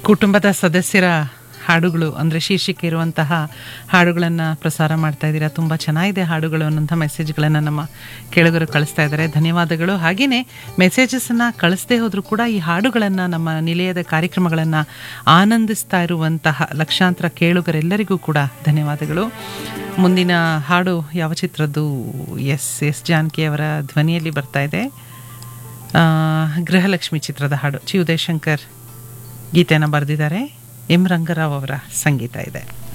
ಕುಟುಂಬದ ಸದಸ್ಯರ ಹಾಡುಗಳು ಅಂದರೆ ಶೀರ್ಷಿಕೆ ಇರುವಂತಹ ಹಾಡುಗಳನ್ನು ಪ್ರಸಾರ ಮಾಡ್ತಾ ಇದ್ದೀರಾ ತುಂಬ ಚೆನ್ನಾಗಿದೆ ಹಾಡುಗಳು ಅನ್ನೋಂಥ ಮೆಸೇಜ್ಗಳನ್ನು ನಮ್ಮ ಕೇಳುಗರು ಕಳಿಸ್ತಾ ಇದ್ದಾರೆ ಧನ್ಯವಾದಗಳು ಹಾಗೆಯೇ ಮೆಸೇಜಸನ್ನು ಕಳಿಸದೇ ಹೋದರೂ ಕೂಡ ಈ ಹಾಡುಗಳನ್ನು ನಮ್ಮ ನಿಲಯದ ಕಾರ್ಯಕ್ರಮಗಳನ್ನು ಆನಂದಿಸ್ತಾ ಇರುವಂತಹ ಲಕ್ಷಾಂತರ ಕೇಳುಗರೆಲ್ಲರಿಗೂ ಕೂಡ ಧನ್ಯವಾದಗಳು ಮುಂದಿನ ಹಾಡು ಯಾವ ಚಿತ್ರದ್ದು ಎಸ್ ಎಸ್ ಜಾನಕಿ ಅವರ ಧ್ವನಿಯಲ್ಲಿ ಬರ್ತಾ ಇದೆ ಆ, ಗೃಹಲಕ್ಷ್ಮಿ ಚಿತ್ರದ ಹಾಡು ಚಿ ಉದಯಶಂಕರ್ ಗೀತೆಯನ್ನು ಬರೆದಿದ್ದಾರೆ ಎಂ ರಂಗರಾವ್ ಅವರ ಸಂಗೀತ ಇದೆ